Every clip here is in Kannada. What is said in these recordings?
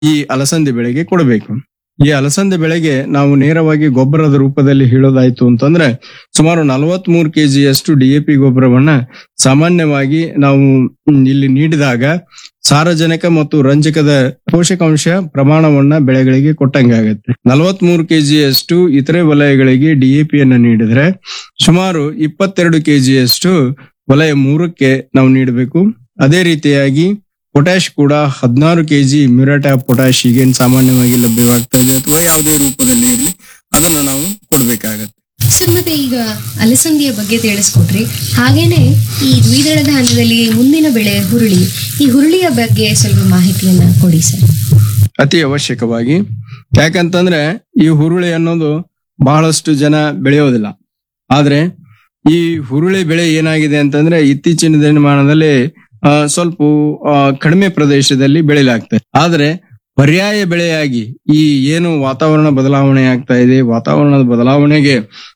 ಈ ಅಲಸಂದೆ ಬೆಳೆಗೆ ಕೊಡಬೇಕು ಈ ಅಲಸಂದೆ ಬೆಳೆಗೆ ನಾವು ನೇರವಾಗಿ ಗೊಬ್ಬರದ ರೂಪದಲ್ಲಿ ಹೇಳೋದಾಯ್ತು ಅಂತಂದ್ರೆ ಸುಮಾರು ನಲವತ್ತ್ ಮೂರು ಕೆಜಿಯಷ್ಟು ಡಿಎಪಿ ಗೊಬ್ಬರವನ್ನ ಸಾಮಾನ್ಯವಾಗಿ ನಾವು ಮ್, ಇಲ್ಲಿ ನೀಡಿದಾಗ ಸಾರಜನಕ ಮತ್ತು ರಂಜಕದ ಪೋಷಕಾಂಶ ಪ್ರಮಾಣವನ್ನ ಬೆಳೆಗಳಿಗೆ ಕೊಟ್ಟಂಗಾಗತ್ತೆ ನಲವತ್ತ್ ಮೂರು ಕೆಜಿಯಷ್ಟು ಇತರೆ ವಲಯಗಳಿಗೆ ಡಿಎಪಿಯನ್ನ ನೀಡಿದ್ರೆ ಸುಮಾರು ಇಪ್ಪತ್ತೆರಡು ಕೆಜಿಯಷ್ಟು ವಲಯ ಮೂರಕ್ಕೆ ನಾವು ನೀಡಬೇಕು ಅದೇ ರೀತಿಯಾಗಿ ಪೊಟ್ಯಾಶ್ ಕೂಡ ಹದಿನಾರು ಕೆಜಿ ಮ್ಯೂರಾಟಾ ಪೊಟ್ಯಾಶ್ ಈಗೇನ್ ಸಾಮಾನ್ಯವಾಗಿ ಲಭ್ಯವಾಗ್ತಾ ಇದೆ ಅಥವಾ ಯಾವುದೇ ರೂಪದಲ್ಲಿ ಇರಲಿ ಅದನ್ನು ನಾವು ಕೊಡ್ಬೇಕಾಗತ್ತೆ ಸರ್ ಮತ್ತೆ ಈಗ ಅಲಸಂದಿಯ ಬಗ್ಗೆ ತಿಳಿಸ್ಕೊಟ್ರಿ ಹಾಗೇನೆ ಈ ದ್ವಿದಳ ಧಾನ್ಯದಲ್ಲಿ ಮುಂದಿನ ಬೆಳೆ ಹುರುಳಿ ಈ ಹುರುಳಿಯ ಬಗ್ಗೆ ಸ್ವಲ್ಪ ಮಾಹಿತಿಯನ್ನ ಕೊಡಿ ಸರ್ ಅತಿ ಅವಶ್ಯಕವಾಗಿ ಯಾಕಂತಂದ್ರೆ ಈ ಹುರುಳಿ ಅನ್ನೋದು ಬಹಳಷ್ಟು ಜನ ಬೆಳೆಯೋದಿಲ್ಲ ಆದ್ರೆ ಈ ಹುರುಳಿ ಬೆಳೆ ಏನಾಗಿದೆ ಅಂತಂದ್ರೆ ಇತ್ತೀಚಿನ ದಿನಮಾನದಲ್ಲಿ ಆ, ಸ್ವಲ್ಪ ಆ, ಕಡಿಮೆ ಪ್ರದೇಶದಲ್ಲಿ ಬೆಳೆಯಲಾಗ್ತದೆ ಆದ್ರೆ ಪರ್ಯಾಯ ಬೆಳೆಯಾಗಿ ಈ ಏನು ವಾತಾವರಣ ಬದಲಾವಣೆ ಆಗ್ತಾ ಇದೆ ವಾತಾವರಣದ ಬದಲಾವಣೆಗೆ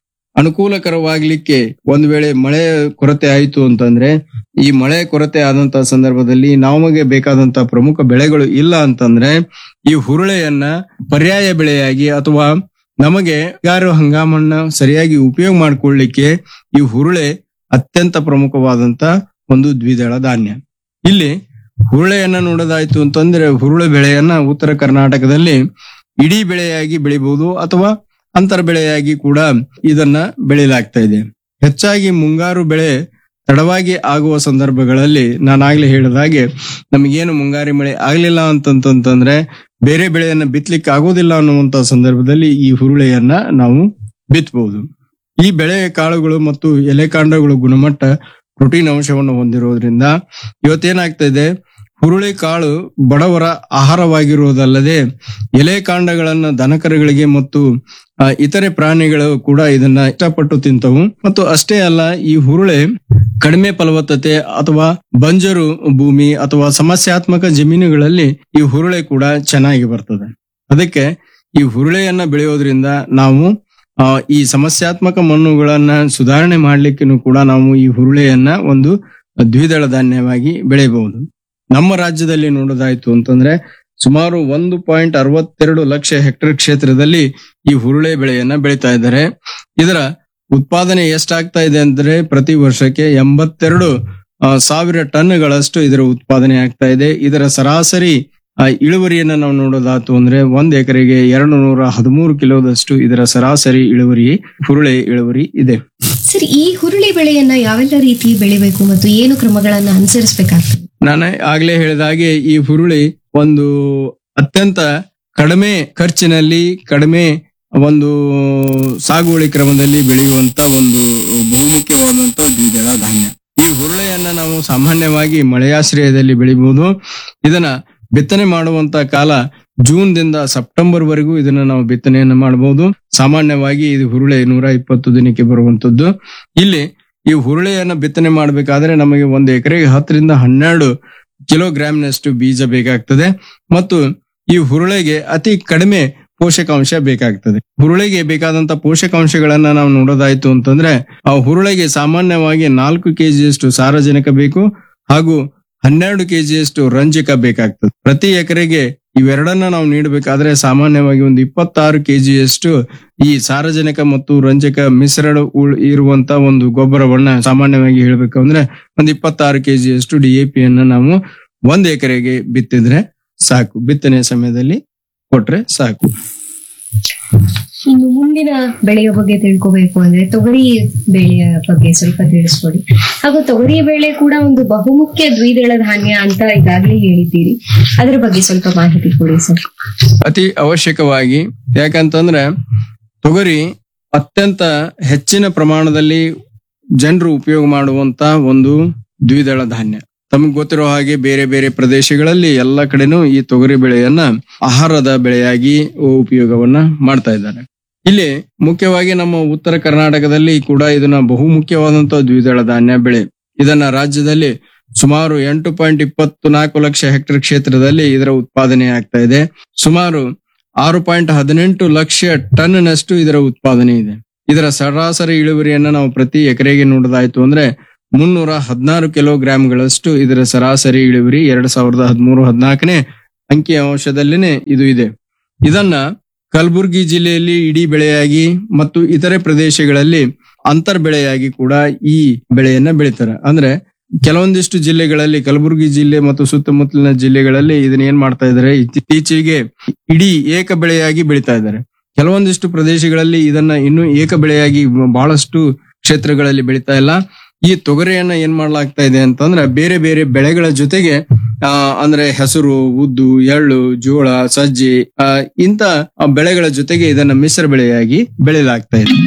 ಅನುಕೂಲಕರವಾಗ್ಲಿಕ್ಕೆ ಒಂದ್ ವೇಳೆ ಮಳೆ ಕೊರತೆ ಆಯಿತು ಅಂತಂದ್ರೆ ಈ ಮಳೆ ಕೊರತೆ ಆದಂತ ಸಂದರ್ಭದಲ್ಲಿ ನಮಗೆ ಬೇಕಾದಂತ ಪ್ರಮುಖ ಬೆಳೆಗಳು ಇಲ್ಲ ಅಂತಂದ್ರೆ ಈ ಹುರುಳೆಯನ್ನ ಪರ್ಯಾಯ ಬೆಳೆಯಾಗಿ ಅಥವಾ ನಮಗೆ ಯಾರು ಹಂಗಾಮನ್ನ ಸರಿಯಾಗಿ ಉಪಯೋಗ ಮಾಡ್ಕೊಳ್ಳಿಕ್ಕೆ ಈ ಹುರುಳೆ ಅತ್ಯಂತ ಪ್ರಮುಖವಾದಂತ ಒಂದು ದ್ವಿದಳ ಧಾನ್ಯ ಇಲ್ಲಿ ಹುರುಳೆಯನ್ನ ನೋಡೋದಾಯ್ತು ಅಂತಂದ್ರೆ ಹುರುಳೆ ಬೆಳೆಯನ್ನ ಉತ್ತರ ಕರ್ನಾಟಕದಲ್ಲಿ ಇಡೀ ಬೆಳೆಯಾಗಿ ಬೆಳಿಬಹುದು ಅಥವಾ ಅಂತರ ಬೆಳೆಯಾಗಿ ಕೂಡ ಇದನ್ನ ಬೆಳೆಯಲಾಗ್ತಾ ಇದೆ ಹೆಚ್ಚಾಗಿ ಮುಂಗಾರು ಬೆಳೆ ತಡವಾಗಿ ಆಗುವ ಸಂದರ್ಭಗಳಲ್ಲಿ ನಾನಾಗ್ಲೇ ಹೇಳಿದ ಹಾಗೆ ನಮಗೇನು ಮುಂಗಾರಿ ಮಳೆ ಆಗ್ಲಿಲ್ಲ ಅಂತಂತಂದ್ರೆ ಬೇರೆ ಬೆಳೆಯನ್ನ ಬಿತ್ತಲಿಕ್ಕೆ ಆಗೋದಿಲ್ಲ ಅನ್ನುವಂತ ಸಂದರ್ಭದಲ್ಲಿ ಈ ಹುರುಳೆಯನ್ನ ನಾವು ಬಿತ್ತಬಹುದು ಈ ಬೆಳೆ ಕಾಳುಗಳು ಮತ್ತು ಎಲೆಕಾಂಡಗಳು ಗುಣಮಟ್ಟ ಪ್ರೋಟೀನ್ ಅಂಶವನ್ನು ಹೊಂದಿರೋದ್ರಿಂದ ಇವತ್ತೇನಾಗ್ತಾ ಇದೆ ಹುರುಳಿ ಕಾಳು ಬಡವರ ಆಹಾರವಾಗಿರುವುದಲ್ಲದೆ ಎಲೆ ಕಾಂಡಗಳನ್ನ ದನಕರುಗಳಿಗೆ ಮತ್ತು ಆ, ಇತರೆ ಪ್ರಾಣಿಗಳು ಕೂಡ ಇದನ್ನ ಇಷ್ಟಪಟ್ಟು ತಿಂತವು ಮತ್ತು ಅಷ್ಟೇ ಅಲ್ಲ ಈ ಹುರುಳೆ ಕಡಿಮೆ ಫಲವತ್ತತೆ ಅಥವಾ ಬಂಜರು ಭೂಮಿ ಅಥವಾ ಸಮಸ್ಯಾತ್ಮಕ ಜಮೀನುಗಳಲ್ಲಿ ಈ ಹುರುಳೆ ಕೂಡ ಚೆನ್ನಾಗಿ ಬರ್ತದೆ ಅದಕ್ಕೆ ಈ ಹುರುಳೆಯನ್ನ ಬೆಳೆಯೋದ್ರಿಂದ ನಾವು ಆ, ಈ ಸಮಸ್ಯಾತ್ಮಕ ಮಣ್ಣುಗಳನ್ನ ಸುಧಾರಣೆ ಮಾಡ್ಲಿಕ್ಕೂ ಕೂಡ ನಾವು ಈ ಹುರುಳೆಯನ್ನ ಒಂದು ದ್ವಿದಳ ಧಾನ್ಯವಾಗಿ ಬೆಳೆಯಬಹುದು ನಮ್ಮ ರಾಜ್ಯದಲ್ಲಿ ನೋಡೋದಾಯ್ತು ಅಂತಂದ್ರೆ ಸುಮಾರು ಒಂದು ಪಾಯಿಂಟ್ ಅರವತ್ತೆರಡು ಲಕ್ಷ ಹೆಕ್ಟೇರ್ ಕ್ಷೇತ್ರದಲ್ಲಿ ಈ ಹುರುಳೆ ಬೆಳೆಯನ್ನ ಬೆಳೀತಾ ಇದ್ದಾರೆ ಇದರ ಉತ್ಪಾದನೆ ಎಷ್ಟಾಗ್ತಾ ಇದೆ ಅಂದ್ರೆ ಪ್ರತಿ ವರ್ಷಕ್ಕೆ ಎಂಬತ್ತೆರಡು ಆ, ಸಾವಿರ ಟನ್ಗಳಷ್ಟು ಇದರ ಉತ್ಪಾದನೆ ಆಗ್ತಾ ಇದೆ ಇದರ ಸರಾಸರಿ ಆ, ಇಳುವರಿಯನ್ನ ನಾವು ನೋಡೋದಾತು ಅಂದ್ರೆ ಒಂದ್ ಎಕರೆಗೆ ಎರಡು ನೂರ ಹದಿಮೂರು ಕಿಲೋದಷ್ಟು ಇದರ ಸರಾಸರಿ ಇಳುವರಿ ಹುರುಳೆ ಇಳುವರಿ ಇದೆ ಸರ್ ಈ ಹುರುಳಿ ಬೆಳೆಯನ್ನ ಯಾವೆಲ್ಲ ರೀತಿ ಬೆಳಿಬೇಕು ಮತ್ತು ಏನು ಕ್ರಮಗಳನ್ನ ಅನುಸರಿಸಬೇಕಾಗ್ತದೆ ನಾನು ಆಗ್ಲೇ ಹೇಳಿದ ಹಾಗೆ ಈ ಹುರುಳಿ ಒಂದು ಅತ್ಯಂತ ಕಡಿಮೆ ಖರ್ಚಿನಲ್ಲಿ ಕಡಿಮೆ ಒಂದು ಸಾಗುವಳಿ ಕ್ರಮದಲ್ಲಿ ಬೆಳೆಯುವಂತ ಒಂದು ಬಹುಮುಖ್ಯವಾದಂತ ದ್ವಿದಳ ಧಾನ್ಯ ಈ ಹುರುಳೆಯನ್ನ ನಾವು ಸಾಮಾನ್ಯವಾಗಿ ಮಳೆಯಾಶ್ರಯದಲ್ಲಿ ಬೆಳಿಬಹುದು ಇದನ್ನ ಬಿತ್ತನೆ ಮಾಡುವಂತ ಕಾಲ ಜೂನ್ ದಿಂದ ಸೆಪ್ಟೆಂಬರ್ ವರೆಗೂ ಇದನ್ನ ನಾವು ಬಿತ್ತನೆಯನ್ನ ಮಾಡಬಹುದು ಸಾಮಾನ್ಯವಾಗಿ ಇದು ಹುರುಳೆ ನೂರ ಇಪ್ಪತ್ತು ದಿನಕ್ಕೆ ಬರುವಂತದ್ದು ಇಲ್ಲಿ ಈ ಹುರುಳೆಯನ್ನ ಬಿತ್ತನೆ ಮಾಡಬೇಕಾದ್ರೆ ನಮಗೆ ಒಂದು ಎಕರೆಗೆ ಹತ್ತರಿಂದ ಹನ್ನೆರಡು ಕಿಲೋಗ್ರಾಂನಷ್ಟು ಬೀಜ ಬೇಕಾಗ್ತದೆ ಮತ್ತು ಈ ಹುರುಳೆಗೆ ಅತಿ ಕಡಿಮೆ ಪೋಷಕಾಂಶ ಬೇಕಾಗ್ತದೆ ಹುರುಳೆಗೆ ಬೇಕಾದಂತ ಪೋಷಕಾಂಶಗಳನ್ನ ನಾವು ನೋಡೋದಾಯ್ತು ಅಂತಂದ್ರೆ ಆ ಹುರುಳೆಗೆ ಸಾಮಾನ್ಯವಾಗಿ ನಾಲ್ಕು ಕೆಜಿಯಷ್ಟು ಸಾರಜನಕ ಬೇಕು ಹಾಗೂ ಹನ್ನೆರಡು ಕೆಜಿಯಷ್ಟು ರಂಜಕ ಬೇಕಾಗ್ತದೆ ಪ್ರತಿ ಎಕರೆಗೆ ಇವೆರಡನ್ನ ನಾವು ನೀಡಬೇಕಾದ್ರೆ ಸಾಮಾನ್ಯವಾಗಿ ಒಂದು ಇಪ್ಪತ್ತಾರು ಕೆಜಿಯಷ್ಟು ಈ ಸಾರಜನಕ ಮತ್ತು ರಂಜಕ ಮಿಶ್ರಣ ಉಳ್- ಇರುವಂತ ಒಂದು ಗೊಬ್ಬರವನ್ನ ಸಾಮಾನ್ಯವಾಗಿ ಹೇಳ್ಬೇಕು ಅಂದ್ರೆ ಒಂದು ಇಪ್ಪತ್ತಾರು ಕೆಜಿಯಷ್ಟು ಡಿಎಪಿ ಅನ್ನ ನಾವು ಒಂದ್ ಎಕರೆಗೆ ಬಿತ್ತಿದ್ರೆ ಸಾಕು ಬಿತ್ತನೆ ಸಮಯದಲ್ಲಿ ಕೊಟ್ರೆ ಸಾಕು ಇನ್ನು ಮುಂದಿನ ಬೆಳೆಯ ಬಗ್ಗೆ ತಿಳ್ಕೋಬೇಕು ಅಂದ್ರೆ ತೊಗರಿ ಬೆಳೆಯ ಬಗ್ಗೆ ಸ್ವಲ್ಪ ತಿಳಿಸ್ಕೊಡಿ ಹಾಗೂ ತೊಗರಿ ಬೆಳೆ ಕೂಡ ಒಂದು ಬಹುಮುಖ್ಯ ದ್ವಿದಳ ಧಾನ್ಯ ಅಂತ ಈಗಾಗಲೇ ಹೇಳಿದ್ದೀರಿ ಅದರ ಬಗ್ಗೆ ಸ್ವಲ್ಪ ಮಾಹಿತಿ ಕೊಡಿ ಸರ್ ಅತಿ ಅವಶ್ಯಕವಾಗಿ ಯಾಕಂತಂದ್ರೆ ತೊಗರಿ ಅತ್ಯಂತ ಹೆಚ್ಚಿನ ಪ್ರಮಾಣದಲ್ಲಿ ಜನರು ಉಪಯೋಗ ಮಾಡುವಂತ ಒಂದು ದ್ವಿದಳ ಧಾನ್ಯ ತಮಗ್ ಗೊತ್ತಿರೋ ಹಾಗೆ ಬೇರೆ ಬೇರೆ ಪ್ರದೇಶಗಳಲ್ಲಿ ಎಲ್ಲ ಕಡೆನೂ ಈ ತೊಗರಿ ಬೆಳೆಯನ್ನ ಆಹಾರದ ಬೆಳೆಯಾಗಿ ಉಪಯೋಗವನ್ನ ಮಾಡ್ತಾ ಇದ್ದಾರೆ ಇಲ್ಲಿ ಮುಖ್ಯವಾಗಿ ನಮ್ಮ ಉತ್ತರ ಕರ್ನಾಟಕದಲ್ಲಿ ಕೂಡ ಇದನ್ನ ಬಹುಮುಖ್ಯವಾದಂತ ದ್ವಿದಳ ಧಾನ್ಯ ಬೆಳೆ ಇದನ್ನ ರಾಜ್ಯದಲ್ಲಿ ಸುಮಾರು ಎಂಟು ಪಾಯಿಂಟ್ ಇಪ್ಪತ್ತು ನಾಲ್ಕು ಲಕ್ಷ ಹೆಕ್ಟೇರ್ ಕ್ಷೇತ್ರದಲ್ಲಿ ಇದರ ಉತ್ಪಾದನೆ ಆಗ್ತಾ ಇದೆ ಸುಮಾರು ಆರು ಪಾಯಿಂಟ್ ಹದಿನೆಂಟು ಲಕ್ಷ ಟನ್ನಷ್ಟು ಇದರ ಉತ್ಪಾದನೆ ಇದೆ ಇದರ ಸರಾಸರಿ ಇಳುವರಿಯನ್ನ ನಾವು ಪ್ರತಿ ಎಕರೆಗೆ ನೋಡೋದಾಯ್ತು ಅಂದ್ರೆ ಮುನ್ನೂರ ಹದಿನಾರು ಕಿಲೋಗ್ರಾಂಗಳಷ್ಟು ಇದರ ಸರಾಸರಿ ಇಳುವರಿ ಎರಡ್ ಸಾವಿರದ ಹದಿಮೂರು ಹದಿನಾಲ್ಕನೇ ಅಂಕಿ ಅಂಶದಲ್ಲಿನೇ ಇದು ಇದೆ ಇದನ್ನ ಕಲಬುರಗಿ ಜಿಲ್ಲೆಯಲ್ಲಿ ಇಡೀ ಬೆಳೆಯಾಗಿ ಮತ್ತು ಇತರೆ ಪ್ರದೇಶಗಳಲ್ಲಿ ಅಂತರ್ ಬೆಳೆಯಾಗಿ ಕೂಡ ಈ ಬೆಳೆಯನ್ನ ಬೆಳಿತಾರೆ ಅಂದ್ರೆ ಕೆಲವೊಂದಿಷ್ಟು ಜಿಲ್ಲೆಗಳಲ್ಲಿ ಕಲಬುರಗಿ ಜಿಲ್ಲೆ ಮತ್ತು ಸುತ್ತಮುತ್ತಲಿನ ಜಿಲ್ಲೆಗಳಲ್ಲಿ ಇದನ್ನ ಏನ್ ಮಾಡ್ತಾ ಇದ್ದಾರೆ ಇತ್ತೀಚೆಗೆ ಇಡೀ ಏಕ ಬೆಳೆಯಾಗಿ ಬೆಳಿತಾ ಇದ್ದಾರೆ ಕೆಲವೊಂದಿಷ್ಟು ಪ್ರದೇಶಗಳಲ್ಲಿ ಇದನ್ನ ಇನ್ನೂ ಏಕ ಬೆಳೆಯಾಗಿ ಬಹಳಷ್ಟು ಕ್ಷೇತ್ರಗಳಲ್ಲಿ ಬೆಳಿತಾ ಇಲ್ಲ ಈ ತೊಗರಿಯನ್ನ ಏನ್ ಮಾಡ್ಲಾಗ್ತಾ ಇದೆ ಅಂತಂದ್ರೆ ಬೇರೆ ಬೇರೆ ಬೆಳೆಗಳ ಜೊತೆಗೆ ಆ ಅಂದ್ರೆ ಹೆಸರು ಉದ್ದು ಎಳ್ಳು ಜೋಳ ಸಜ್ಜೆ ಆ, ಇಂತ ಬೆಳೆಗಳ ಜೊತೆಗೆ ಇದನ್ನ ಮಿಶ್ರ ಬೆಳೆಯಾಗಿ ಬೆಳೆಯಲಾಗ್ತಾ ಇದೆ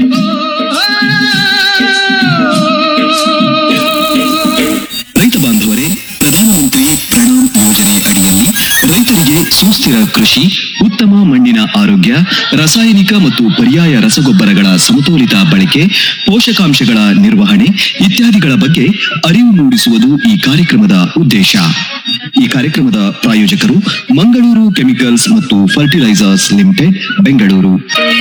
ರೈತ ಬಾಂಧವರೇ ಪ್ರಧಾನಮಂತ್ರಿ ಪ್ರಣಾಮ್ ಯೋಜನೆ ಅಡಿಯಲ್ಲಿ ರೈತರಿಗೆ ಸುಸ್ಥಿರ ಕೃಷಿ ಉತ್ತಮ ಮಣ್ಣಿನ ಆರೋಗ್ಯ ರಾಸಾಯನಿಕ ಮತ್ತು ಪರ್ಯಾಯ ರಸಗೊಬ್ಬರಗಳ ಸಮತೋಲಿತ ಬಳಕೆ ಪೋಷಕಾಂಶಗಳ ನಿರ್ವಹಣೆ ಇತ್ಯಾದಿಗಳ ಬಗ್ಗೆ ಅರಿವು ಮೂಡಿಸುವುದು ಈ ಕಾರ್ಯಕ್ರಮದ ಉದ್ದೇಶ ಈ ಕಾರ್ಯಕ್ರಮದ ಪ್ರಾಯೋಜಕರು ಮಂಗಳೂರು ಕೆಮಿಕಲ್ಸ್ ಮತ್ತು ಫರ್ಟಿಲೈಸರ್ಸ್ ಲಿಮಿಟೆಡ್ ಬೆಂಗಳೂರು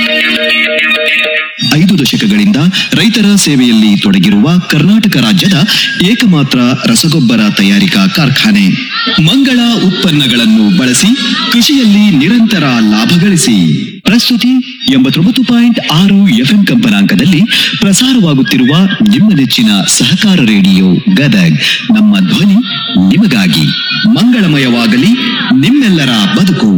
ಐದು ದಶಕಗಳಿಂದ ರೈತರ ಸೇವೆಯಲ್ಲಿ ತೊಡಗಿರುವ ಕರ್ನಾಟಕ ರಾಜ್ಯದ ಏಕಮಾತ್ರ ರಸಗೊಬ್ಬರ ತಯಾರಿಕಾ ಕಾರ್ಖಾನೆ ಮಂಗಳ ಉತ್ಪನ್ನಗಳನ್ನು ಬಳಸಿ ಕೃಷಿಯಲ್ಲಿ ನಿರಂತರ ಲಾಭ ಗಳಿಸಿ ಪ್ರಸ್ತುತಿ ಎಂಬತ್ತೊಂಬತ್ತು ಪಾಯಿಂಟ್ ಆರು ಎಫ್ಎಂ ಕಂಪನಾಂಕದಲ್ಲಿ ಪ್ರಸಾರವಾಗುತ್ತಿರುವ ನಿಮ್ಮ ನೆಚ್ಚಿನ ಸಹಕಾರ ರೇಡಿಯೋ ಗದಗ್ ನಮ್ಮ ಧ್ವನಿ ನಿಮಗಾಗಿ ಮಂಗಳಮಯವಾಗಲಿ ನಿಮ್ಮೆಲ್ಲರ ಬದುಕು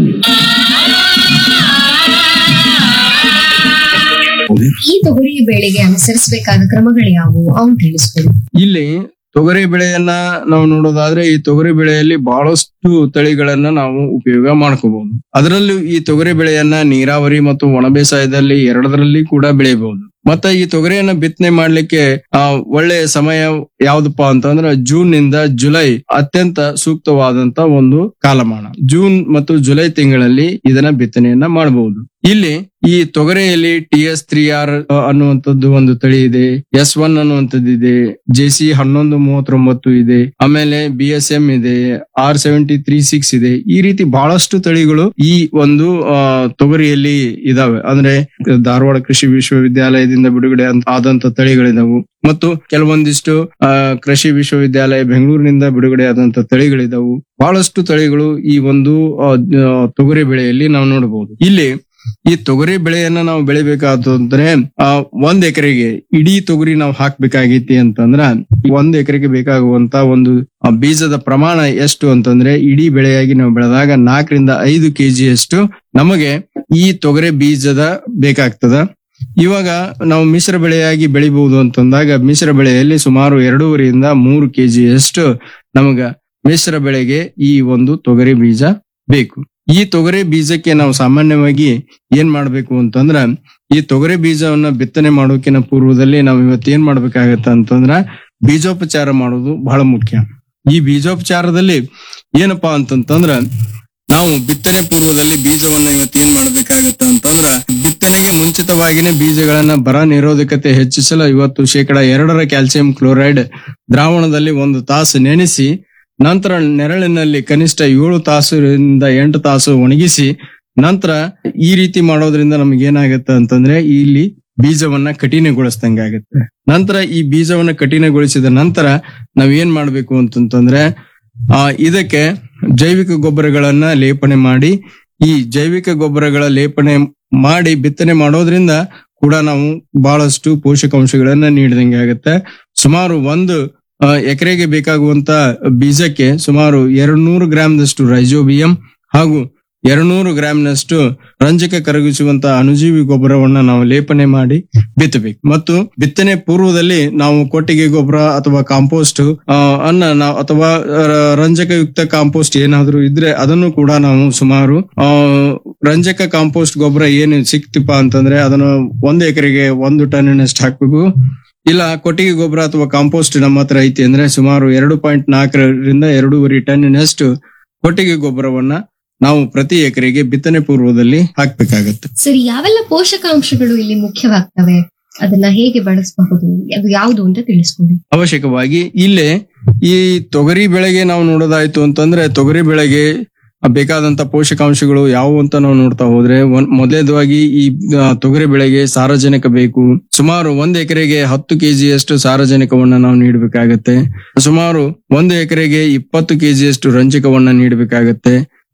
ಈ ತೊಗರಿ ಬೆಳೆಗೆ ಅನುಸರಿಸಬೇಕಾದ ಕ್ರಮಗಳು ಯಾವುವು ಅವನು ತಿಳಿಸ್ಕೊಡಿ ಇಲ್ಲಿ ತೊಗರಿ ಬೆಳೆಯನ್ನ ನಾವು ನೋಡೋದಾದ್ರೆ ಈ ತೊಗರಿ ಬೆಳೆಯಲ್ಲಿ ಬಹಳಷ್ಟು ತಳಿಗಳನ್ನ ನಾವು ಉಪಯೋಗ ಮಾಡ್ಕೋಬಹುದು ಅದರಲ್ಲೂ ಈ ತೊಗರಿ ಬೆಳೆಯನ್ನ ನೀರಾವರಿ ಮತ್ತು ಒಣ ಬೇಸಾಯದಲ್ಲಿ ಎರಡರಲ್ಲಿ ಕೂಡ ಬೆಳೆಯಬಹುದು ಮತ್ತೆ ಈ ತೊಗರಿಯನ್ನ ಬಿತ್ತನೆ ಮಾಡ್ಲಿಕ್ಕೆ ಆ ಒಳ್ಳೆಯ ಸಮಯ ಯಾವ್ದಪ್ಪ ಅಂತಂದ್ರೆ ಜೂನ್ ನಿಂದ ಜುಲೈ ಅತ್ಯಂತ ಸೂಕ್ತವಾದಂತ ಒಂದು ಕಾಲಮಾನ ಜೂನ್ ಮತ್ತು ಜುಲೈ ತಿಂಗಳಲ್ಲಿ ಇದನ್ನ ಬಿತ್ತನೆಯನ್ನ ಮಾಡಬಹುದು ಇಲ್ಲಿ ಈ ತೊಗರಿಯಲ್ಲಿ ಟಿ ಎಸ್ ತ್ರೀ ಆರ್ ಅನ್ನುವಂಥದ್ದು ಒಂದು ತಳಿ ಇದೆ ಎಸ್ ಒನ್ ಅನ್ನುವಂಥದ್ದು ಇದೆ ಜೆ ಸಿ ಹನ್ನೊಂದು ಮೂವತ್ತೊಂಬತ್ತು ಇದೆ ಆಮೇಲೆ ಬಿ ಎಸ್ ಎಂ ಇದೆ ಆರ್ ಸೆವೆಂಟಿ ತ್ರೀ ಸಿಕ್ಸ್ ಇದೆ ಈ ರೀತಿ ಬಹಳಷ್ಟು ತಳಿಗಳು ಈ ಒಂದು ಆ, ತೊಗರಿಯಲ್ಲಿ ಇದಾವೆ ಅಂದ್ರೆ ಧಾರವಾಡ ಕೃಷಿ ವಿಶ್ವವಿದ್ಯಾಲಯದಿಂದ ಬಿಡುಗಡೆ ಅಂತ- ಆದಂತ ತಳಿಗಳಿದಾವು ಮತ್ತು ಕೆಲವೊಂದಿಷ್ಟು ಆ, ಕೃಷಿ ವಿಶ್ವವಿದ್ಯಾಲಯ ಬೆಂಗಳೂರಿನಿಂದ ಬಿಡುಗಡೆ ಆದಂತ ತಳಿಗಳಿದಾವು ಬಹಳಷ್ಟು ತಳಿಗಳು ಈ ಒಂದು ಆ, ಆ, ತೊಗರಿ ಬೆಳೆಯಲ್ಲಿ ನಾವು ನೋಡಬಹುದು ಇಲ್ಲಿ ಈ ತೊಗರಿ ಬೆಳೆಯನ್ನ ನಾವು ಬೆಳಿಬೇಕಾದ್ರೆ ಆ ಒಂದ್ ಎಕರೆಗೆ ಇಡೀ ತೊಗರಿ ನಾವು ಹಾಕ್ಬೇಕಾಗೈತಿ ಅಂತಂದ್ರ ಒಂದ್ ಎಕರೆಗೆ ಬೇಕಾಗುವಂತ ಒಂದು ಆ, ಬೀಜದ ಪ್ರಮಾಣ ಎಷ್ಟು ಅಂತಂದ್ರೆ ಇಡೀ ಬೆಳೆಯಾಗಿ ನಾವು ಬೆಳೆದಾಗ ನಾಲ್ಕರಿಂದ ಐದು ಕೆಜಿ ಅಷ್ಟು ನಮಗೆ ಈ ತೊಗರಿ ಬೀಜದ ಬೇಕಾಗ್ತದ ಇವಾಗ ನಾವು ಮಿಶ್ರ ಬೆಳೆಯಾಗಿ ಬೆಳಿಬಹುದು ಅಂತಂದಾಗ ಮಿಶ್ರ ಬೆಳೆಯಲ್ಲಿ ಸುಮಾರು ಎರಡೂವರೆಯಿಂದ ಮೂರು ಕೆಜಿ ಅಷ್ಟು ನಮಗ ಮಿಶ್ರ ಬೆಳೆಗೆ ಈ ಒಂದು ತೊಗರಿ ಬೀಜ ಬೇಕು ಈ ತೊಗರಿ ಬೀಜಕ್ಕೆ ನಾವು ಸಾಮಾನ್ಯವಾಗಿ ಏನ್ ಮಾಡ್ಬೇಕು ಅಂತಂದ್ರ ಈ ತೊಗರಿ ಬೀಜವನ್ನ ಬಿತ್ತನೆ ಮಾಡೋಕಿನ ಪೂರ್ವದಲ್ಲಿ ನಾವು ಇವತ್ತು ಏನ್ ಮಾಡ್ಬೇಕಾಗತ್ತ ಅಂತಂದ್ರ ಬೀಜೋಪಚಾರ ಮಾಡೋದು ಬಹಳ ಮುಖ್ಯ ಈ ಬೀಜೋಪಚಾರದಲ್ಲಿ ಏನಪ್ಪಾ ಅಂತಂತಂದ್ರ ನಾವು ಬಿತ್ತನೆ ಪೂರ್ವದಲ್ಲಿ ಬೀಜವನ್ನ ಇವತ್ತು ಏನ್ ಮಾಡ್ಬೇಕಾಗತ್ತ ಅಂತಂದ್ರ ಬಿತ್ತನೆಗೆ ಮುಂಚಿತವಾಗಿನೇ ಬೀಜಗಳನ್ನ ಬರ ನಿರೋಧಕತೆ ಹೆಚ್ಚಿಸಲು ಇವತ್ತು ಶೇಕಡ ಎರಡರ ಕ್ಯಾಲ್ಸಿಯಂ ಕ್ಲೋರೈಡ್ ದ್ರಾವಣದಲ್ಲಿ ಒಂದು ತಾಸು ನೆನೆಸಿ ನಂತರ ನೆರಳಿನಲ್ಲಿ ಕನಿಷ್ಠ ಏಳು ತಾಸರಿಂದ ಎಂಟು ತಾಸು ಒಣಗಿಸಿ ನಂತರ ಈ ರೀತಿ ಮಾಡೋದ್ರಿಂದ ನಮ್ಗೆ ಏನಾಗತ್ತೆ ಅಂತಂದ್ರೆ ಇಲ್ಲಿ ಬೀಜವನ್ನ ಕಠಿಣಗೊಳಿಸ್ದಂಗೆ ಆಗುತ್ತೆ ನಂತರ ಈ ಬೀಜವನ್ನ ಕಠಿಣಗೊಳಿಸಿದ ನಂತರ ನಾವ್ ಏನ್ ಮಾಡ್ಬೇಕು ಅಂತಂತಂದ್ರೆ ಆ ಇದಕ್ಕೆ ಜೈವಿಕ ಗೊಬ್ಬರಗಳನ್ನ ಲೇಪನೆ ಮಾಡಿ ಈ ಜೈವಿಕ ಗೊಬ್ಬರಗಳ ಲೇಪನೆ ಮಾಡಿ ಬಿತ್ತನೆ ಮಾಡೋದ್ರಿಂದ ಕೂಡ ನಾವು ಬಹಳಷ್ಟು ಪೋಷಕಾಂಶಗಳನ್ನ ನೀಡಿದಂಗೆ ಆಗುತ್ತೆ ಸುಮಾರು ಒಂದು ಆ, ಎಕರೆಗೆ ಬೇಕಾಗುವಂತ ಬೀಜಕ್ಕೆ ಸುಮಾರು ಎರಡ್ನೂರು ಗ್ರಾಮ್ನಷ್ಟು ರೈಜೋಬಿಯಂ ಹಾಗೂ ಎರಡ್ನೂರು ಗ್ರಾಮ್ನಷ್ಟು ರಂಜಕ ಕರಗಿಸುವಂತ ಅಣುಜೀವಿ ಗೊಬ್ಬರವನ್ನ ನಾವು ಲೇಪನೆ ಮಾಡಿ ಬಿತ್ತಬೇಕು ಮತ್ತು ಬಿತ್ತನೆ ಪೂರ್ವದಲ್ಲಿ ನಾವು ಕೊಟ್ಟಿಗೆ ಗೊಬ್ಬರ ಅಥವಾ ಕಾಂಪೋಸ್ಟ್ ಆ, ಅನ್ನ ನಾವು ಅಥವಾ ರ- ರಂಜಕಯುಕ್ತ ಕಾಂಪೋಸ್ಟ್ ಏನಾದ್ರೂ ಇದ್ರೆ ಅದನ್ನು ಕೂಡ ನಾವು ಸುಮಾರು ಆ, ರಂಜಕ ಕಾಂಪೋಸ್ಟ್ ಗೊಬ್ಬರ ಏನು ಸಿಕ್ತಿಪ್ಪ ಅಂತಂದ್ರೆ ಅದನ್ನು ಒಂದು ಎಕರೆಗೆ ಒಂದು ಟನ್ನಿನಷ್ಟು ಹಾಕ್ಬೇಕು ಇಲ್ಲ ಕೊಟ್ಟಿಗೆ ಗೊಬ್ಬರ ಅಥವಾ ಕಾಂಪೋಸ್ಟ್ ನಮ್ಮ ಹತ್ರ ಐತಿ ಅಂದ್ರೆ ಸುಮಾರು ಎರಡು ಪಾಯಿಂಟ್ ನಾಲ್ಕರಿಂದ ಎರಡೂವರೆ ಟನ್ನಿನಷ್ಟು ಕೊಟ್ಟಿಗೆ ಗೊಬ್ಬರವನ್ನ ನಾವು ಪ್ರತಿ ಎಕರೆಗೆ ಬಿತ್ತನೆ ಪೂರ್ವದಲ್ಲಿ ಹಾಕ್ಬೇಕಾಗತ್ತೆ ಸರಿ ಯಾವೆಲ್ಲ ಪೋಷಕಾಂಶಗಳು ಇಲ್ಲಿ ಮುಖ್ಯವಾಗ್ತವೆ ಅದನ್ನ ಹೇಗೆ ಬಳಸಬಹುದು ಅದು ಯಾವುದು ಅಂತ ತಿಳಿಸ್ಕೊಡಿ ಅವಶ್ಯಕವಾಗಿ ಇಲ್ಲೇ ಈ ತೊಗರಿ ಬೆಳೆಗೆ ನಾವು ನೋಡೋದಾಯ್ತು ಅಂತಂದ್ರೆ ತೊಗರಿ ಬೆಳೆಗೆ ಬೇಕಾದಂತ ಪೋಷಕಾಂಶಗಳು ಯಾವುವು ಅಂತ ನಾವು ನೋಡ್ತಾ ಹೋದ್ರೆ ಒಂದ್- ಮೊದಲನೇದಾಗಿ ಈ ಆ, ತೊಗರಿ ಬೆಳೆಗೆ ಸಾರಜನಕ ಬೇಕು ಸುಮಾರು ಒಂದ್ ಎಕರೆಗೆ ಹತ್ತು ಕೆಜಿಯಷ್ಟು ಸಾರಜನಕವನ್ನ ನಾವು ನೀಡಬೇಕಾಗತ್ತೆ ಸುಮಾರು ಒಂದು ಎಕರೆಗೆ ಇಪ್ಪತ್ತು ಕೆಜಿಯಷ್ಟು ರಂಜಕವನ್ನ ನೀಡಬೇಕಾಗತ್ತೆ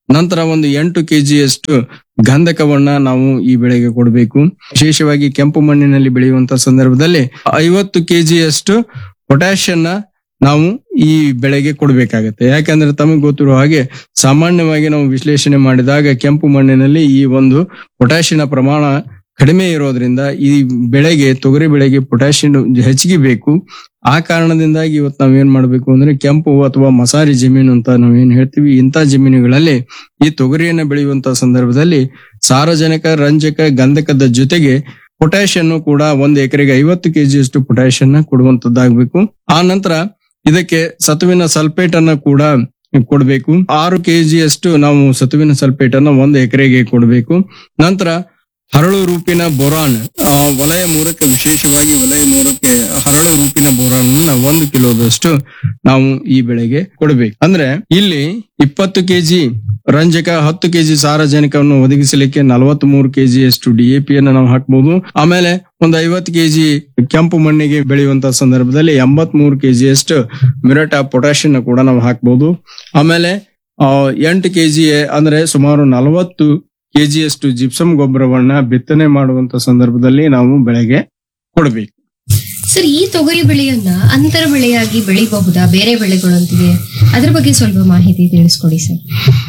ನಂತರ ಒಂದು ಎಂಟು ಕೆಜಿಯಷ್ಟು ಗಂಧಕವನ್ನ ನಾವು ಈ ಬೆಳೆಗೆ ಕೊಡಬೇಕು ವಿಶೇಷವಾಗಿ ಕೆಂಪು ಮಣ್ಣಿನಲ್ಲಿ ಬೆಳೆಯುವಂತ ಸಂದರ್ಭದಲ್ಲಿ ಐವತ್ತು ಕೆಜಿಯಷ್ಟು ಪೊಟ್ಯಾಷಿಯನ್ನ ನಾವು ಈ ಬೆಳೆಗೆ ಕೊಡಬೇಕಾಗತ್ತೆ ಯಾಕಂದ್ರೆ ತಮಗೆ ಗೊತ್ತಿರುವ ಹಾಗೆ ಸಾಮಾನ್ಯವಾಗಿ ನಾವು ವಿಶ್ಲೇಷಣೆ ಮಾಡಿದಾಗ ಕೆಂಪು ಮಣ್ಣಿನಲ್ಲಿ ಈ ಒಂದು ಪೊಟ್ಯಾಷಿಯನ ಪ್ರಮಾಣ ಕಡಿಮೆ ಇರೋದ್ರಿಂದ ಈ ಬೆಳೆಗೆ ತೊಗರಿ ಬೆಳೆಗೆ ಪೊಟ್ಯಾಷಿಯಂ ಹೆಚ್ಚಿಗೆ ಬೇಕು ಆ ಕಾರಣದಿಂದಾಗಿ ಇವತ್ತು ನಾವೇನ್ ಮಾಡ್ಬೇಕು ಅಂದ್ರೆ ಕೆಂಪು ಅಥವಾ ಮಸಾರಿ ಜಮೀನು ಅಂತ ನಾವೇನ್ ಹೇಳ್ತೀವಿ ಇಂಥ ಜಮೀನುಗಳಲ್ಲಿ ಈ ತೊಗರಿಯನ್ನ ಬೆಳೆಯುವಂತ ಸಂದರ್ಭದಲ್ಲಿ ಸಾರಜನಕ ರಂಜಕ ಗಂಧಕದ ಜೊತೆಗೆ ಪೊಟ್ಯಾಷಿಯನ್ ಕೂಡ ಒಂದು ಎಕರೆಗೆ ಐವತ್ತು ಕೆಜಿಯಷ್ಟು ಪೊಟ್ಯಾಷಿಯನ್ ಕೊಡುವಂತದ್ದಾಗಬೇಕು ಆ ನಂತರ ಇದಕ್ಕೆ ಸತುವಿನ ಸಲ್ಫೇಟ್ ಅನ್ನ ಕೂಡ ಕೊಡಬೇಕು ಆರು ಕೆಜಿಯಷ್ಟು ನಾವು ಸತುವಿನ ಸಲ್ಫೇಟ್ ಅನ್ನ ಒಂದು ಎಕರೆಗೆ ಕೊಡಬೇಕು ನಂತರ ಹರಳು ರೂಪಿನ ಬೋರಾನ್ ಆ, ವಲಯ ಮೂರಕ್ಕೆ ವಿಶೇಷವಾಗಿ ವಲಯ ಮೂರಕ್ಕೆ ಹರಳು ರೂಪಿನ ಬೋರಾನ್ ಅನ್ನ ಒಂದು ಕಿಲೋದಷ್ಟು ನಾವು ಈ ಬೆಳೆಗೆ ಕೊಡಬೇಕು ಅಂದ್ರೆ ಇಲ್ಲಿ ಇಪ್ಪತ್ತು ಕೆಜಿ ರಂಜಕ ಹತ್ತು ಕೆಜಿ ಸಾರಜನಕವನ್ನು ಒದಗಿಸಲಿಕ್ಕೆ ನಲವತ್ತ್ ಮೂರು ಕೆಜಿಯಷ್ಟು ಡಿಎಪಿ ಅನ್ನು ನಾವು ಹಾಕ್ಬಹುದು ಆಮೇಲೆ ಒಂದು ಐವತ್ತು ಕೆಜಿ ಕೆಂಪು ಮಣ್ಣಿಗೆ ಬೆಳೆಯುವಂತ ಸಂದರ್ಭದಲ್ಲಿ ಎಂಬತ್ ಮೂರು ಕೆಜಿಯಷ್ಟು ಮಿರಟ ಪೊಟ್ಯಾಷಿಯಂ ಕೂಡ ನಾವು ಹಾಕ್ಬಹುದು ಆಮೇಲೆ ಆ, ಎಂಟು ಕೆಜಿ ಅಂದ್ರೆ ಸುಮಾರು ನಲವತ್ತು ಕೆಜಿಯಷ್ಟು ಜಿಪ್ಸಮ್ ಗೊಬ್ಬರವನ್ನ ಬಿತ್ತನೆ ಮಾಡುವಂತ ಸಂದರ್ಭದಲ್ಲಿ ನಾವು ಬೆಳೆಗೆ ಕೊಡಬೇಕು ಸರ್ ಈ ತೊಗರಿ ಬೆಳೆಯನ್ನ ಅಂತರ ಬೆಳೆಯಾಗಿ ಬೆಳಿಬಹುದಾ ಬೇರೆ ಬೆಳೆಗಳೊಂದಿಗೆ ಅದ್ರ ಬಗ್ಗೆ ಸ್ವಲ್ಪ ಮಾಹಿತಿ ತಿಳಿಸ್ಕೊಡಿ ಸರ್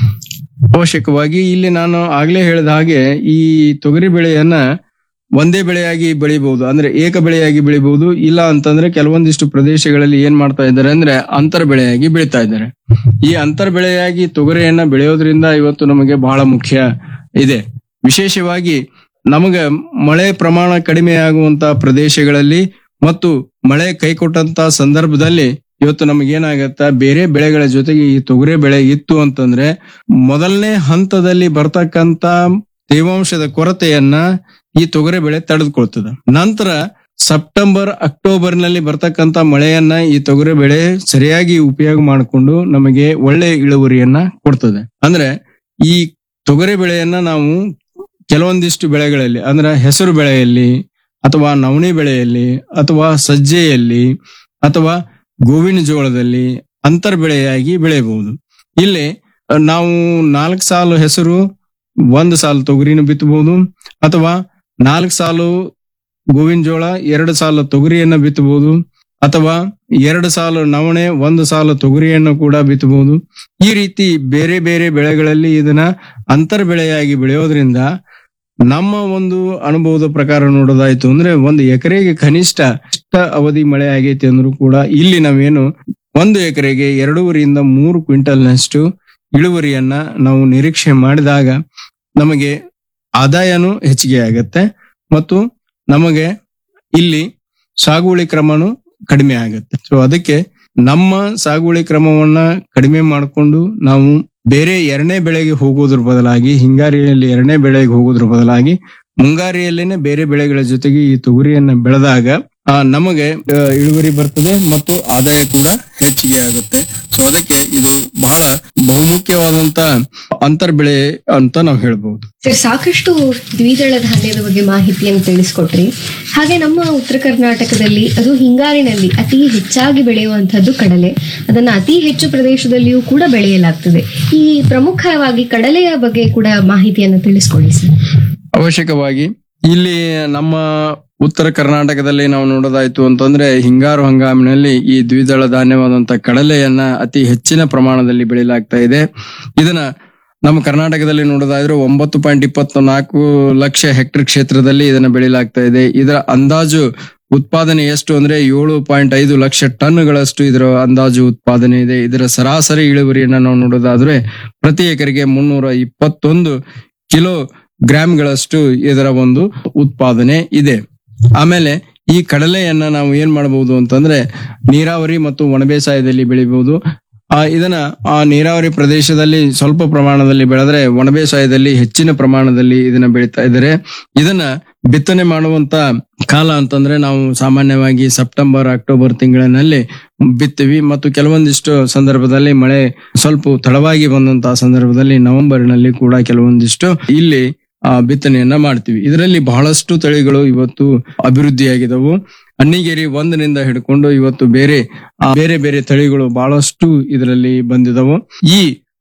ಅವಶ್ಯಕವಾಗಿ ಇಲ್ಲಿ ನಾನು ಆಗ್ಲೇ ಹೇಳಿದ ಹಾಗೆ ಈ ತೊಗರಿ ಬೆಳೆಯನ್ನ ಒಂದೇ ಬೆಳೆಯಾಗಿ ಬೆಳಿಬಹುದು ಅಂದ್ರೆ ಏಕ ಬೆಳೆಯಾಗಿ ಬೆಳಿಬಹುದು ಇಲ್ಲ ಅಂತಂದ್ರೆ ಕೆಲವೊಂದಿಷ್ಟು ಪ್ರದೇಶಗಳಲ್ಲಿ ಏನ್ ಮಾಡ್ತಾ ಇದ್ದಾರೆ ಅಂದ್ರೆ ಅಂತರ ಬೆಳೆಯಾಗಿ ಬೆಳಿತಾ ಇದ್ದಾರೆ ಈ ಅಂತರ ಬೆಳೆಯಾಗಿ ತೊಗರಿಯನ್ನ ಬೆಳೆಯೋದ್ರಿಂದ ಇವತ್ತು ನಮಗೆ ಬಹಳ ಮುಖ್ಯ ಇದೆ ವಿಶೇಷವಾಗಿ ನಮಗೆ ಮಳೆ ಪ್ರಮಾಣ ಕಡಿಮೆ ಆಗುವಂತ ಪ್ರದೇಶಗಳಲ್ಲಿ ಮತ್ತು ಮಳೆ ಕೈಕೊಟ್ಟಂತ ಸಂದರ್ಭದಲ್ಲಿ ಇವತ್ತು ನಮಗೇನಾಗತ್ತ ಬೇರೆ ಬೆಳೆಗಳ ಜೊತೆಗೆ ಈ ತೊಗರಿ ಬೆಳೆ ಇತ್ತು ಅಂತಂದ್ರೆ ಮೊದಲನೇ ಹಂತದಲ್ಲಿ ಬರ್ತಕ್ಕಂತ ತೇವಾಂಶದ ಕೊರತೆಯನ್ನ ಈ ತೊಗರಿ ಬೆಳೆ ತಡೆದುಕೊಳ್ತದೆ ನಂತರ ಸೆಪ್ಟೆಂಬರ್ ಅಕ್ಟೋಬರ್ ನಲ್ಲಿ ಬರ್ತಕ್ಕಂತ ಮಳೆಯನ್ನ ಈ ತೊಗರಿ ಬೆಳೆ ಸರಿಯಾಗಿ ಉಪಯೋಗ ಮಾಡಿಕೊಂಡು ನಮಗೆ ಒಳ್ಳೆ ಇಳುವರಿಯನ್ನ ಕೊಡ್ತದೆ ಅಂದ್ರೆ ಈ ತೊಗರಿ ಬೆಳೆಯನ್ನ ನಾವು ಕೆಲವೊಂದಿಷ್ಟು ಬೆಳೆಗಳಲ್ಲಿ ಅಂದ್ರೆ ಹೆಸರು ಬೆಳೆಯಲ್ಲಿ ಅಥವಾ ನವಣಿ ಬೆಳೆಯಲ್ಲಿ ಅಥವಾ ಸಜ್ಜೆಯಲ್ಲಿ ಅಥವಾ ಗೋವಿನ ಜೋಳದಲ್ಲಿ ಅಂತರ್ ಬೆಳೆಯಾಗಿ ಬೆಳೆಯಬಹುದು ಇಲ್ಲಿ ಅಹ್, ನಾವು ನಾಲ್ಕು ಸಾಲು ಹೆಸರು ಒಂದು ಸಾಲು ತೊಗರಿನ ಬಿತ್ತಬಹುದು ಅಥವಾ ನಾಲ್ಕು ಸಾಲು ಗೋವಿನ ಜೋಳ ಎರಡು ಸಾಲು ತೊಗರಿಯನ್ನ ಬಿತ್ತಬಹುದು ಅಥವಾ ಎರಡು ಸಾಲು ನವಣೆ ಒಂದು ಸಾಲು ತೊಗರಿಯನ್ನು ಕೂಡ ಬಿತ್ತಬಹುದು ಈ ರೀತಿ ಬೇರೆ ಬೇರೆ ಬೆಳೆಗಳಲ್ಲಿ ಇದನ್ನ ಅಂತರ್ ಬೆಳೆಯಾಗಿ ಬೆಳೆಯೋದ್ರಿಂದ ನಮ್ಮ ಒಂದು ಅನುಭವದ ಪ್ರಕಾರ ನೋಡೋದಾಯ್ತು ಅಂದ್ರೆ ಒಂದು ಎಕರೆಗೆ ಕನಿಷ್ಠ ಇಷ್ಟ ಅವಧಿ ಮಳೆ ಆಗೈತಿ ಅಂದ್ರೂ ಕೂಡ ಇಲ್ಲಿ ನಾವೇನು ಒಂದು ಎಕರೆಗೆ ಎರಡೂವರೆಯಿಂದ ಮೂರು ಕ್ವಿಂಟಲ್ನಷ್ಟು ಇಳುವರಿಯನ್ನ ನಾವು ನಿರೀಕ್ಷೆ ಮಾಡಿದಾಗ ನಮಗೆ ಆದಾಯನೂ ಹೆಚ್ಚಿಗೆ ಆಗತ್ತೆ ಮತ್ತು ನಮಗೆ ಇಲ್ಲಿ ಸಾಗುವಳಿ ಕ್ರಮನು ಕಡಿಮೆ ಆಗತ್ತೆ ಸೊ ಅದಕ್ಕೆ ನಮ್ಮ ಸಾಗುವಳಿ ಕ್ರಮವನ್ನ ಕಡಿಮೆ ಮಾಡಿಕೊಂಡು ನಾವು ಬೇರೆ ಎರಡನೇ ಬೆಳೆಗೆ ಹೋಗೋದ್ರ ಬದಲಾಗಿ ಹಿಂಗಾರಿಯಲ್ಲಿ ಎರಡನೇ ಬೆಳೆಗೆ ಹೋಗೋದ್ರ ಬದಲಾಗಿ ಮುಂಗಾರಿಯಲ್ಲೇನೆ ಬೇರೆ ಬೆಳೆಗಳ ಜೊತೆಗೆ ಈ ತೊಗರಿಯನ್ನ ಬೆಳೆದಾಗ ಆ, ನಮಗೆ ಆ, ಇಳುವರಿ ಬರ್ತದೆ ಮತ್ತು ಆದಾಯ ಕೂಡ ಹೆಚ್ಚಿಗೆ ಆಗುತ್ತೆ ಸೊ ಅದಕ್ಕೆ ಇದು ಬಹಳ ಬಹುಮುಖ್ಯವಾದಂತ ಅಂತರ್ ಬೆಳೆ ಅಂತ ನಾವು ಹೇಳ್ಬಹುದು ಸರ್ ಸಾಕಷ್ಟು ದ್ವಿದಳ ಧಾನ್ಯದ ಬಗ್ಗೆ ಮಾಹಿತಿಯನ್ನು ತಿಳಿಸ್ಕೊಟ್ರಿ ಹಾಗೆ ನಮ್ಮ ಉತ್ತರ ಕರ್ನಾಟಕದಲ್ಲಿ ಅದು ಹಿಂಗಾರಿನಲ್ಲಿ ಅತಿ ಹೆಚ್ಚಾಗಿ ಬೆಳೆಯುವಂತಹದ್ದು ಕಡಲೆ ಅದನ್ನ ಅತಿ ಹೆಚ್ಚು ಪ್ರದೇಶದಲ್ಲಿಯೂ ಕೂಡ ಬೆಳೆಯಲಾಗ್ತದೆ ಈ ಪ್ರಮುಖವಾಗಿ ಕಡಲೆಯ ಬಗ್ಗೆ ಕೂಡ ಮಾಹಿತಿಯನ್ನು ತಿಳಿಸ್ಕೊಡಿ ಸರ್ ಅವಶ್ಯಕವಾಗಿ ಇಲ್ಲಿ ನಮ್ಮ ಉತ್ತರ ಕರ್ನಾಟಕದಲ್ಲಿ ನಾವು ನೋಡೋದಾಯ್ತು ಅಂತಂದ್ರೆ ಹಿಂಗಾರು ಹಂಗಾಮಿನಲ್ಲಿ ಈ ದ್ವಿದಳ ಧಾನ್ಯವಾದಂತ ಕಡಲೆಯನ್ನ ಅತಿ ಹೆಚ್ಚಿನ ಪ್ರಮಾಣದಲ್ಲಿ ಬೆಳೆಯಲಾಗ್ತಾ ಇದೆ ಇದನ್ನ ನಮ್ಮ ಕರ್ನಾಟಕದಲ್ಲಿ ನೋಡೋದಾದ್ರೆ ಒಂಬತ್ತು ಪಾಯಿಂಟ್ ಇಪ್ಪತ್ತು ನಾಲ್ಕು ಲಕ್ಷ ಹೆಕ್ಟೇರ್ ಕ್ಷೇತ್ರದಲ್ಲಿ ಇದನ್ನ ಬೆಳೆಯಲಾಗ್ತಾ ಇದೆ ಇದರ ಅಂದಾಜು ಉತ್ಪಾದನೆ ಎಷ್ಟು ಅಂದ್ರೆ ಏಳು ಪಾಯಿಂಟ್ ಐದು ಲಕ್ಷ ಟನ್ಗಳಷ್ಟು ಇದರ ಅಂದಾಜು ಉತ್ಪಾದನೆ ಇದೆ ಇದರ ಸರಾಸರಿ ಇಳುವರಿಯನ್ನ ನಾವು ನೋಡೋದಾದ್ರೆ ಪ್ರತಿ ಎಕರೆಗೆ ಮುನ್ನೂರ ಇಪ್ಪತ್ತೊಂದು ಕಿಲೋ ಗ್ರಾಮ್ಗಳಷ್ಟು ಇದರ ಒಂದು ಉತ್ಪಾದನೆ ಇದೆ ಆಮೇಲೆ ಈ ಕಡಲೆಯನ್ನ ನಾವು ಏನ್ ಮಾಡಬಹುದು ಅಂತಂದ್ರೆ ನೀರಾವರಿ ಮತ್ತು ಒಣಬೇಸಾಯದಲ್ಲಿ ಬೆಳಿಬಹುದು ಆ ಇದನ್ನ ಆ ನೀರಾವರಿ ಪ್ರದೇಶದಲ್ಲಿ ಸ್ವಲ್ಪ ಪ್ರಮಾಣದಲ್ಲಿ ಬೆಳೆದ್ರೆ ಒಣಬೇಸಾಯದಲ್ಲಿ ಹೆಚ್ಚಿನ ಪ್ರಮಾಣದಲ್ಲಿ ಇದನ್ನ ಬೆಳೀತಾ ಇದ್ದಾರೆ ಇದನ್ನ ಬಿತ್ತನೆ ಮಾಡುವಂತ ಕಾಲ ಅಂತಂದ್ರೆ ನಾವು ಸಾಮಾನ್ಯವಾಗಿ ಸೆಪ್ಟೆಂಬರ್ ಅಕ್ಟೋಬರ್ ತಿಂಗಳಿನಲ್ಲಿ ಬಿತ್ತೀವಿ ಮತ್ತು ಕೆಲವೊಂದಿಷ್ಟು ಸಂದರ್ಭದಲ್ಲಿ ಮಳೆ ಸ್ವಲ್ಪ ತಡವಾಗಿ ಬಂದಂತಹ ಸಂದರ್ಭದಲ್ಲಿ ನವೆಂಬರ್ನಲ್ಲಿ ಕೂಡ ಕೆಲವೊಂದಿಷ್ಟು ಇಲ್ಲಿ ಆ ಬಿತ್ತನೆಯನ್ನ ಮಾಡ್ತೀವಿ ಇದರಲ್ಲಿ ಬಹಳಷ್ಟು ತಳಿಗಳು ಇವತ್ತು ಅಭಿವೃದ್ಧಿಯಾಗಿದವು ಅನ್ನಿಗೇರಿ ಒಂದರಿಂದ ಹಿಡ್ಕೊಂಡು ಇವತ್ತು ಬೇರೆ ಆ ಬೇರೆ ಬೇರೆ ತಳಿಗಳು ಬಹಳಷ್ಟು ಇದರಲ್ಲಿ ಬಂದಿದವು ಈ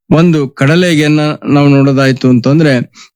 ಒಂದು ಕಡಲೆಗೆನ್ನ ನಾವು ನೋಡೋದಾಯ್ತು ಅಂತಂದ್ರೆ